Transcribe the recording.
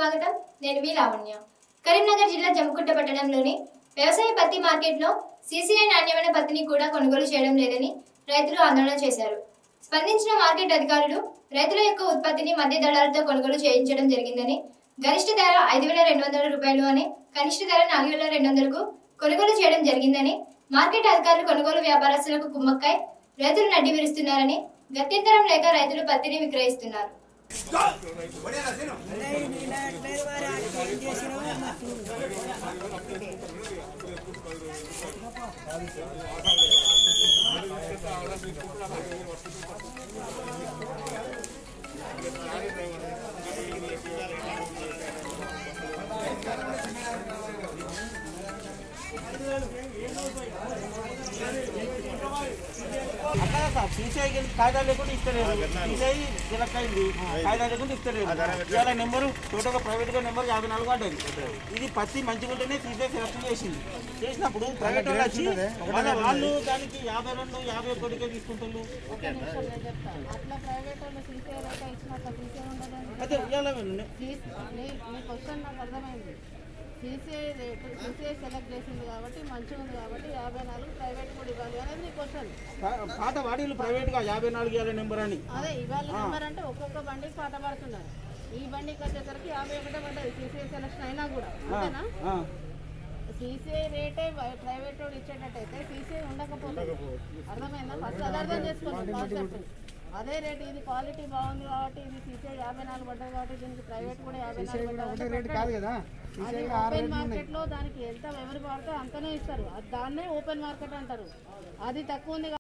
స్వాగతం నేను మీ లావణ్య కరీంనగర్ జిల్లా జమ్మికుంట పట్టణంలోని వ్యవసాయ పత్తి మార్కెట్లో సీసీఐ నాణ్యమైన పత్తిని కూడా కొనుగోలు చేయడం లేదని రైతులు ఆందోళన చేశారు స్పందించిన మార్కెట్ అధికారులు రైతుల యొక్క ఉత్పత్తిని మధ్య దళాలతో కొనుగోలు చేయించడం జరిగిందని గరిష్ట ధర ఐదు వేల రెండు వందల రూపాయలు అని కనిష్ట ధర నాలుగు వేల రెండు వందలకు కొనుగోలు చేయడం జరిగిందని మార్కెట్ అధికారులు కొనుగోలు వ్యాపారస్తులకు కుమ్మక్కై రైతులు నడ్డి విరుస్తున్నారని గత్యంతరం లేక రైతులు పత్తిని విక్రయిస్తున్నారు అట్లా సార్ సీసీఐ కాయిదాలు లేకుండా ఇస్తలేరు సీసీఐ సెలెక్ట్ అయింది కాయిదాలు లేకుండా ఇస్తలేరు ఇవాళ నెంబరు టోటల్గా ప్రైవేట్గా నెంబర్ యాభై నాలుగు అంటది ఇది పత్తి మంచిగా ఉంటేనే సీసీఐ సెలెక్ట్ చేసింది చేసినప్పుడు ప్రైవేట్ వాళ్ళు వచ్చి వాళ్ళ వాళ్ళు దానికి యాభై రెండు యాభై ఒకటికే తీసుకుంటారు అట్లా ప్రైవేట్ వాళ్ళు సీసీ రేఖ ఇచ్చినాక సీసీ ఉండదండి అయితే ఇవాళ సీసీ నీ నీ క్వశ్చన్ నాకు అర్థమైంది సీసీ రేటు సీసీ సెలెక్ట్ చేసింది కాబట్టి మంచిగా ఉంది కాబట్టి యాభై నాలుగు ప్రైవేట్ కూడా ఇవ్వాలి అనేది నీ క్వశ్చన్ పా- పాత వాడీలు ప్రైవేట్గా యాభై నాలుగు ఇవాళ నెంబర్ అని అదే ఇవాళ నెంబర్ అంటే ఒక్కొక్క బండికి పాట పడుతున్నారు ఈ బండికి వచ్చేసరికి యాభై ఒకటే పడ్డది సీసీ సెలక్షన్ అయినా కూడా అంతేనా ఆ, సీసీఐ రేటే ప్రైవేట్ వాడు ఇచ్చేటట్టయితే సీసీఐ ఉండకపోతుంది అర్థమైందా ఫస్ట్ అది అర్థం చేసుకోండి కాన్సెప్ట్ అదే రేట్ ఇది క్వాలిటీ బాగుంది కాబట్టి ఇది సీసీఐ యాభై నాలుగు పడ్డది కాబట్టి దీనికి ప్రైవేట్ కూడా యాభై నాలుగు పడ్డది అది ఓపెన్ మార్కెట్ లో దానికి ఎంత ఎవరు పడితే అంతనే ఇస్తారు అది దాన్నే ఓపెన్ మార్కెట్ అంటారు అది తక్కువ ఉంది